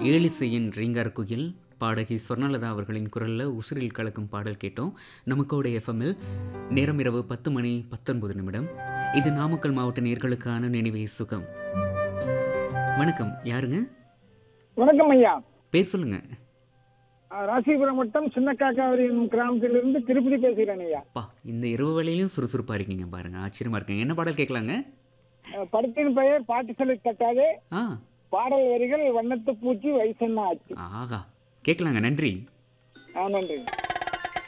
ஏழிசையின் ரீங்கார் குயில் பாடகி சொர்ணலதா அவர்களின் குரலில் உசிரில் கலக்கும் பாடல் கேட்டோம் நமக்கோட எஃப்எம்மில் நேரம் இரவு பத்து மணி பத்தொன்பது நிமிடம் இது நாமக்கல் மாவட்ட நேர்களுக்கான நினைவே சுகம் வணக்கம் யாருங்க வணக்கம் ஐயா பேர் சொல்லுங்க அஹ் ராசிபுரம் வட்டம் சின்ன காக்காவரி என்னும் கிராமத்திலிருந்து திருப்பதி பேசுகிறேன் ஐயா அப்பா இந்த இரவு வேளையிலும் சுறுசுறுப்பாக இருக்கீங்க பாருங்க ஆச்சரியமா இருக்கீங்க என்ன பாடல் கேட்கலாங்க அஹ் படத்தின் பெயர் பாட்டு சொல்லி தட்டாதே ஆ பாடல் வரிகள் வண்ணத்து பூச்சி வயசென்ன ஆச்சு ஆகா கேட்கலாங்க நன்றி ஆ நன்றி